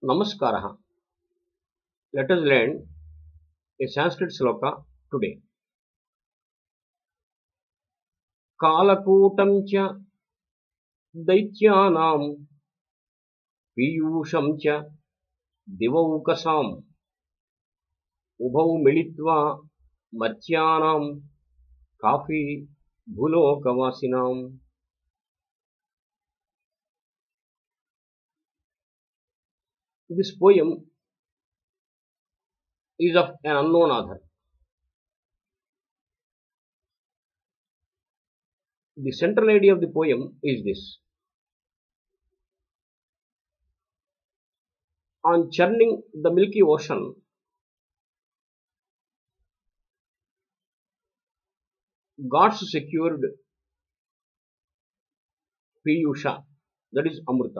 Namaskaraha. Let us learn a Sanskrit sloka today. कालकूटं च दैत्यानां पीयूषं च दिवौकसाम् उभौ मिलित्वा मर्त्यानां काफी भूलोकवासिनाम् This poem is of an unknown author. The central idea of the poem is this. On churning the Milky Ocean, gods secured Piyusha, that is Amrita.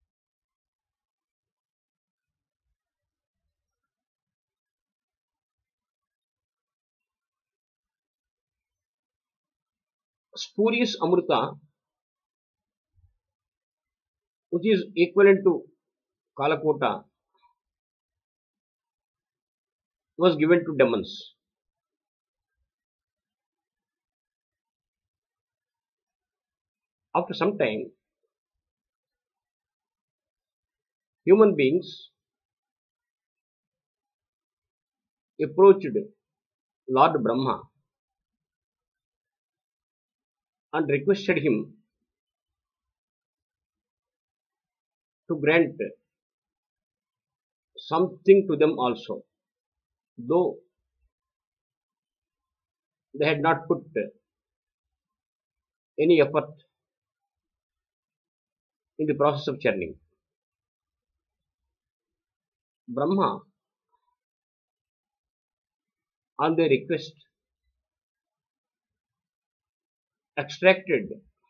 spurious Amrita, which is equivalent to Kalakota, was given to demons. After some time, human beings approached Lord Brahma and requested him to grant something to them also, though they had not put any effort in the process of churning. Brahma, on their request, extracted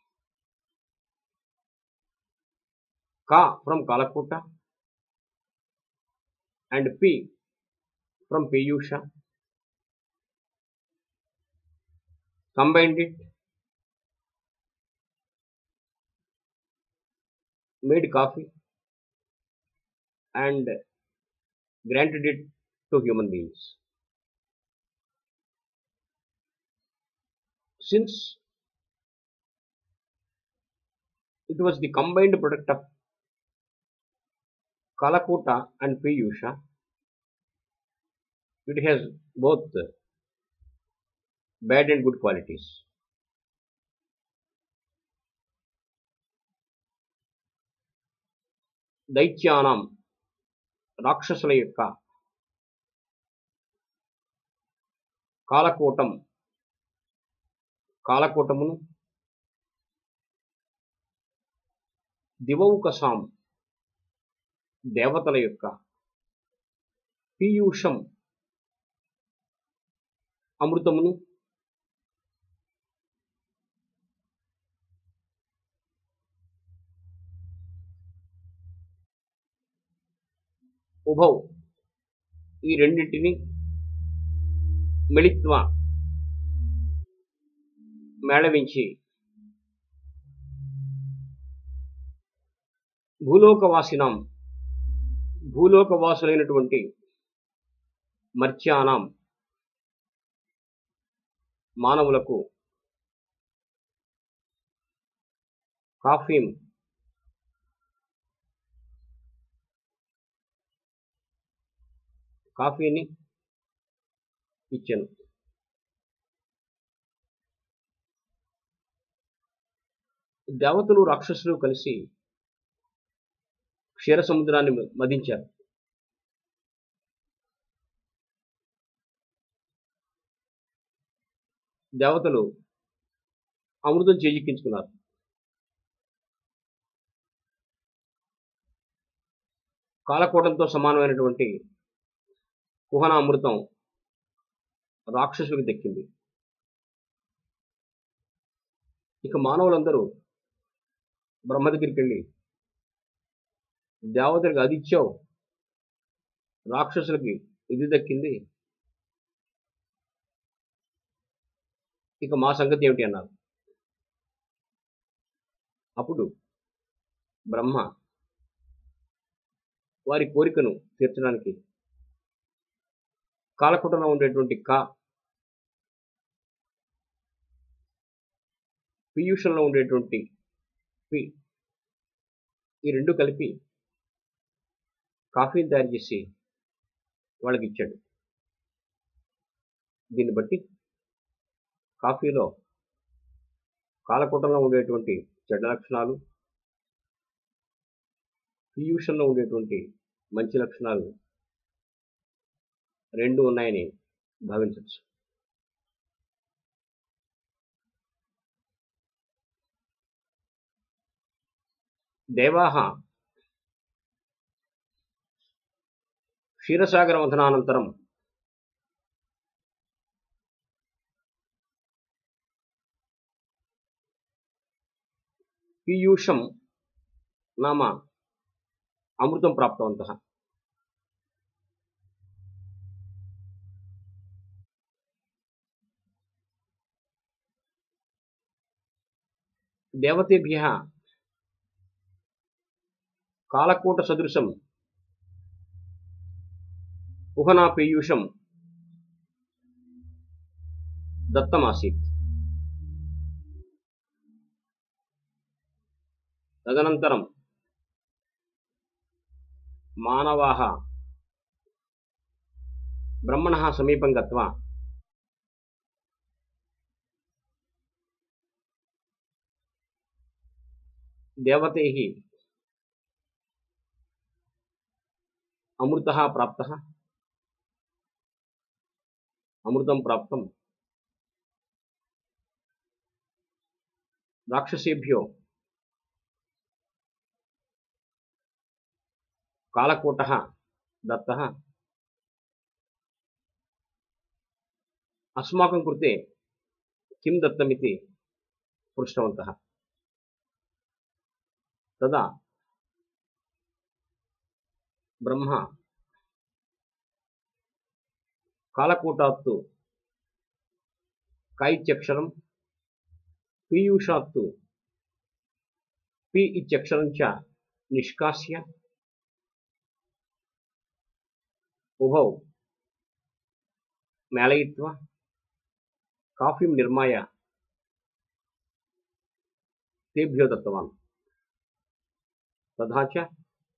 Ka from Kalakuta and P from Piyusha, combined it, made coffee and granted it to human beings. Since it was the combined product of Kalakuta and Piyusha. It has both bad and good qualities. దైత్యానం రాక్షసుల యొక్క కాలకూటం కాలకూటమును దివౌకసాం దేవతల యొక్క పీయూషం అమృతమును ఉభౌ ఈ రెండింటిని మిళిత్వ మేళవించి భూలోకవాసినం భూలోకవాసులైనటువంటి మర్త్యానాం మానవులకు కాఫీం కాఫీని ఇచ్చాను దేవతలు రాక్షసులు కలిసి క్షీర సముద్రాన్ని మదించారు దేవతలు అమృతం చేజిక్కించుకున్నారు కాలకోటంతో సమానమైనటువంటి కుహన అమృతం రాక్షసులకు దక్కింది ఇక మానవులందరూ బ్రహ్మ దగ్గరికి వెళ్ళి దేవతలకు అది ఇచ్చావు రాక్షసులకి ఇది దక్కింది ఇక మా సంగతి ఏమిటి అన్నారు అప్పుడు బ్రహ్మ వారి కోరికను తీర్చడానికి కాలకుటలో ఉండేటువంటి కా పీయూషంలో ఉండేటువంటి పి ఈ రెండు కలిపి కాఫీని తయారు చేసి వాళ్ళకి ఇచ్చాడు దీన్ని బట్టి కాఫీలో కాలకూటంలో ఉండేటువంటి చెడ్డ లక్షణాలు పీయూషంలో ఉండేటువంటి మంచి లక్షణాలు రెండు ఉన్నాయని భావించవచ్చు దేవాహ క్షీరసాగర వధనానంతరం పీయూషం నామ అమృతం ప్రాప్తవంతः దేవతేభ్యः కాలకూటసదృశం కుహనా పీయూషం దత్తమాసీత్ తదనంతరం మానవాः బ్రహ్మణः సమీపం గత్వా దేవతైः అమృతः ప్రాప్తः అమృతం ప్రాప్తం రాక్షసేభ్యో కాలకూటः దత్తः अस्माकं कृते किं दत्तमिति पृष्टवन्तः तदा ब्रह्मा कालकूटात् तु क इत्यक्षरं पीयूषात् तु पि इत्यक्षरं च निष्कास्य उभौ मेलयित्वा काफीं निर्माय तेभ्यो दत्तवान् तथा च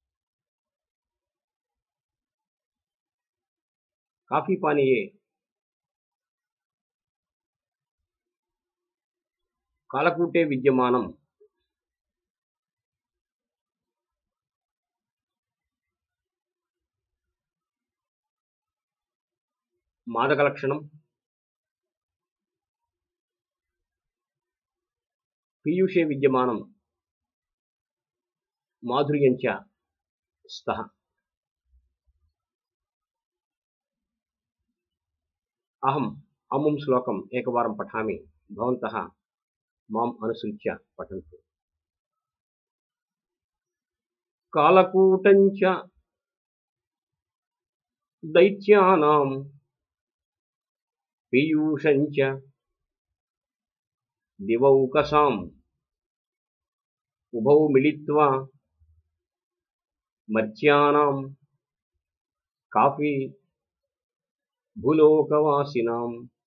काफीपानीये कालकूटे विद्यमानं मादकलक्षणं पीयूषे विद्यमानं माधुर्यं च स्तः अहम् अमुं श्लोकम् एकवारं पठामि भवन्तः माम् अनुसृत्य पठन्तु कालकूटं च दैत्यानां पीयूषं च दिवौकसाम् उभौ मिलित्वा मर्त्यानां काफी भूलोकवासिनां